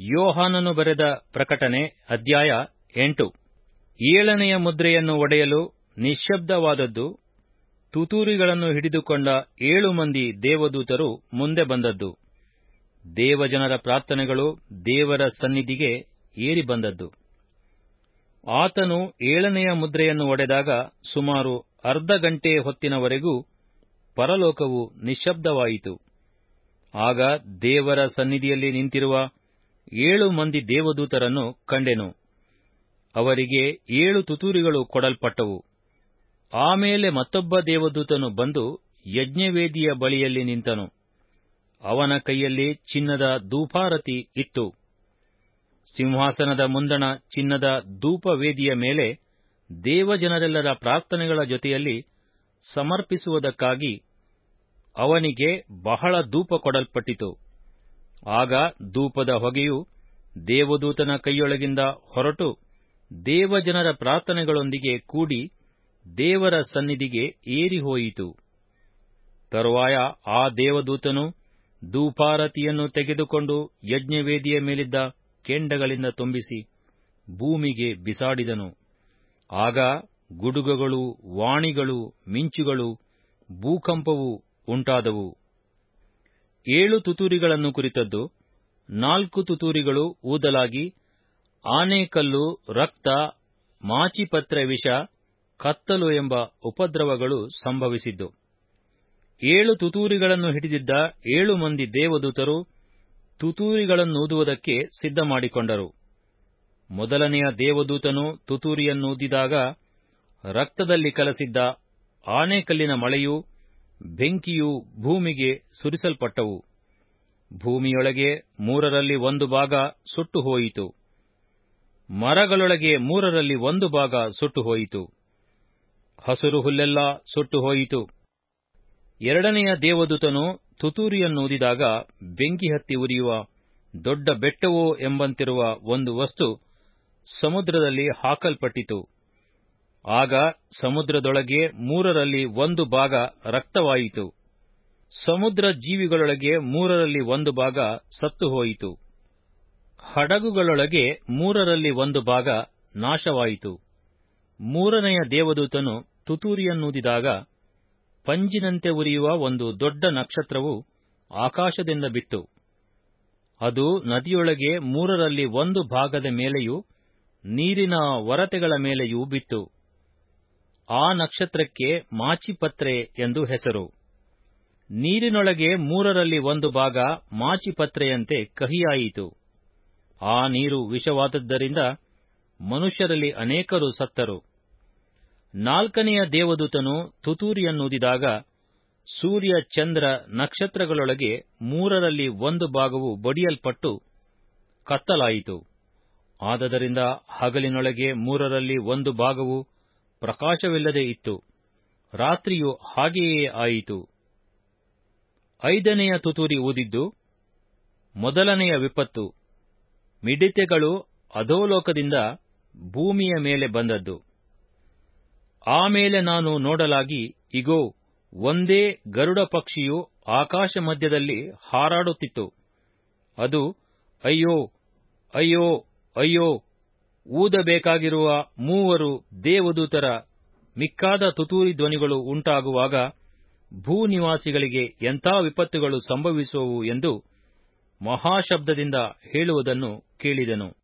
ಯೋಹಾನನು ಬರೆದ ಪ್ರಕಟಣೆ ಅಧ್ಯಾಯ ಎಂಟು ಏಳನೆಯ ಮುದ್ರೆಯನ್ನು ಒಡೆಯಲು ನಿಶ್ಶಬ್ದವಾದದ್ದು ತುತೂರಿಗಳನ್ನು ಹಿಡಿದುಕೊಂಡ ಏಳು ಮಂದಿ ದೇವದೂತರು ಮುಂದೆ ಬಂದದ್ದು ದೇವಜನರ ಪ್ರಾರ್ಥನೆಗಳು ದೇವರ ಸನ್ನಿಧಿಗೆ ಏರಿ ಬಂದದ್ದು ಆತನು ಏಳನೆಯ ಮುದ್ರೆಯನ್ನು ಒಡೆದಾಗ ಸುಮಾರು ಅರ್ಧ ಗಂಟೆ ಹೊತ್ತಿನವರೆಗೂ ಪರಲೋಕವು ನಿಶ್ಶಬ್ದವಾಯಿತು ಆಗ ದೇವರ ಸನ್ನಿಧಿಯಲ್ಲಿ ನಿಂತಿರುವ ಏಳು ಮಂದಿ ದೇವದೂತರನ್ನು ಕಂಡೆನು ಅವರಿಗೆ ಏಳು ತುತೂರಿಗಳು ಕೊಡಲ್ಪಟ್ಟವು ಆಮೇಲೆ ಮತ್ತೊಬ್ಬ ದೇವದೂತನು ಬಂದು ಯಜ್ಞವೇದಿಯ ಬಳಿಯಲ್ಲಿ ನಿಂತನು ಅವನ ಕೈಯಲ್ಲಿ ಚಿನ್ನದ ಧೂಪಾರತಿ ಇತ್ತು ಸಿಂಹಾಸನದ ಮುಂದಣ ಚಿನ್ನದ ಧೂಪವೇದಿಯ ಮೇಲೆ ದೇವಜನರೆಲ್ಲರ ಪ್ರಾರ್ಥನೆಗಳ ಜೊತೆಯಲ್ಲಿ ಸಮರ್ಪಿಸುವುದಕ್ಕಾಗಿ ಅವನಿಗೆ ಬಹಳ ಧೂಪ ಕೊಡಲ್ಪಟ್ಟಿತು ಆಗ ಧೂಪದ ಹೊಗೆಯು ದೇವದೂತನ ಕೈಯೊಳಗಿಂದ ಹೊರಟು ದೇವಜನರ ಪ್ರಾರ್ಥನೆಗಳೊಂದಿಗೆ ಕೂಡಿ ದೇವರ ಸನ್ನಿಧಿಗೆ ಏರಿಹೋಯಿತು ತರುವಾಯ ಆ ದೇವದೂತನು ಧೂಪಾರತಿಯನ್ನು ತೆಗೆದುಕೊಂಡು ಯಜ್ಞವೇದಿಯ ಮೇಲಿದ್ದ ಕೆಂಡಗಳಿಂದ ತುಂಬಿಸಿ ಭೂಮಿಗೆ ಬಿಸಾಡಿದನು ಆಗ ಗುಡುಗುಗಳು ವಾಣಿಗಳು ಮಿಂಚುಗಳು ಭೂಕಂಪವು ಉಂಟಾದವು ಏಳು ತುತೂರಿಗಳನ್ನು ಕುರಿತದ್ದು ನಾಲ್ಕು ತುತೂರಿಗಳು ಊದಲಾಗಿ ಆನೆಕಲ್ಲು ರಕ್ತ ಮಾಚಿಪತ್ರೆ ವಿಷ ಕತ್ತಲು ಎಂಬ ಉಪದ್ರವಗಳು ಸಂಭವಿಸಿದ್ದು ಏಳು ತುತೂರಿಗಳನ್ನು ಹಿಡಿದಿದ್ದ ಏಳು ಮಂದಿ ದೇವದೂತರು ತುತೂರಿಗಳನ್ನೂದುವುದಕ್ಕೆ ಸಿದ್ಧ ಮಾಡಿಕೊಂಡರು ಮೊದಲನೆಯ ದೇವದೂತನು ತುತೂರಿಯನ್ನೂದಿದಾಗ ರಕ್ತದಲ್ಲಿ ಕಲಸಿದ್ದ ಆನೆಕಲ್ಲಿನ ಮಳೆಯೂ ಬೆಂಕಿಯೂ ಭೂಮಿಗೆ ಸುರಿಸಲ್ಪಟ್ಟವು ಭೂಮಿಯೊಳಗೆ ಮೂರರಲ್ಲಿ ಒಂದು ಭಾಗ ಸುಟ್ಟು ಹೋಯಿತು ಮರಗಳೊಳಗೆ ಮೂರರಲ್ಲಿ ಒಂದು ಭಾಗ ಸುಟ್ಟು ಹೋಯಿತು ಹಸುರು ಹುಲ್ಲೆಲ್ಲ ಸುಟ್ಟು ಹೋಯಿತು ಎರಡನೆಯ ದೇವದೂತನು ತುತೂರಿಯನ್ನೂದಿದಾಗ ಬೆಂಕಿ ಹತ್ತಿ ಉರಿಯುವ ದೊಡ್ಡ ಬೆಟ್ಟವೋ ಎಂಬಂತಿರುವ ಒಂದು ವಸ್ತು ಸಮುದ್ರದಲ್ಲಿ ಹಾಕಲ್ಪಟ್ಟಿತು ಆಗ ಸಮುದ್ರದೊಳಗೆ ಮೂರರಲ್ಲಿ ಒಂದು ಭಾಗ ರಕ್ತವಾಯಿತು ಸಮುದ್ರ ಜೀವಿಗಳೊಳಗೆ ಮೂರರಲ್ಲಿ ಒಂದು ಭಾಗ ಸತ್ತು ಹೋಯಿತು ಹಡಗುಗಳೊಳಗೆ ಮೂರರಲ್ಲಿ ಒಂದು ಭಾಗ ನಾಶವಾಯಿತು ಮೂರನೆಯ ದೇವದೂತನು ತುತೂರಿಯನ್ನೂದಿದಾಗ ಪಂಜಿನಂತೆ ಉರಿಯುವ ಒಂದು ದೊಡ್ಡ ನಕ್ಷತ್ರವು ಆಕಾಶದಿಂದ ಬಿತ್ತು ಅದು ನದಿಯೊಳಗೆ ಮೂರರಲ್ಲಿ ಒಂದು ಭಾಗದ ಮೇಲೆಯೂ ನೀರಿನ ಒರತೆಗಳ ಮೇಲೆಯೂ ಬಿತ್ತು ಆ ನಕ್ಷತ್ರಕ್ಕೆ ಮಾಚಿಪತ್ರೆ ಎಂದು ಹೆಸರು ನೀರಿನೊಳಗೆ ಮೂರರಲ್ಲಿ ಒಂದು ಭಾಗ ಮಾಚಿಪತ್ರೆಯಂತೆ ಕಹಿಯಾಯಿತು ಆ ನೀರು ವಿಷವಾದದ್ದರಿಂದ ಮನುಷ್ಯರಲ್ಲಿ ಅನೇಕರು ಸತ್ತರು ನಾಲ್ಕನೆಯ ದೇವದೂತನು ತುತೂರಿಯನ್ನೂದಿದಾಗ ಸೂರ್ಯ ಚಂದ್ರ ನಕ್ಷತ್ರಗಳೊಳಗೆ ಮೂರರಲ್ಲಿ ಒಂದು ಭಾಗವು ಬಡಿಯಲ್ಪಟ್ಟು ಕತ್ತಲಾಯಿತು ಆದದರಿಂದ ಹಗಲಿನೊಳಗೆ ಮೂರರಲ್ಲಿ ಒಂದು ಭಾಗವು ಪ್ರಕಾಶವಿಲ್ಲದೆ ಇತ್ತು ರಾತ್ರಿಯು ಹಾಗೆಯೇ ಆಯಿತು ಐದನೆಯ ತುತೂರಿ ಊದಿದ್ದು ಮೊದಲನೆಯ ವಿಪತ್ತು ಮಿಡಿತೆಗಳು ಅಧೋಲೋಕದಿಂದ ಭೂಮಿಯ ಮೇಲೆ ಬಂದದ್ದು ಆಮೇಲೆ ನಾನು ನೋಡಲಾಗಿ ಇಗೋ ಒಂದೇ ಗರುಡ ಪಕ್ಷಿಯು ಆಕಾಶ ಮಧ್ಯದಲ್ಲಿ ಹಾರಾಡುತ್ತಿತ್ತು ಅದು ಅಯ್ಯೋ ಅಯ್ಯೋ ಅಯ್ಯೋ ಊದಬೇಕಾಗಿರುವ ಮೂವರು ದೇವದೂತರ ಮಿಕ್ಕಾದ ತುತೂರಿ ಧ್ವನಿಗಳು ಉಂಟಾಗುವಾಗ ಭೂನಿವಾಸಿಗಳಿಗೆ ಎಂಥ ವಿಪತ್ತುಗಳು ಸಂಭವಿಸುವವು ಎಂದು ಮಹಾಶಬ್ದದಿಂದ ಹೇಳುವುದನ್ನು ಕೇಳಿದೆನು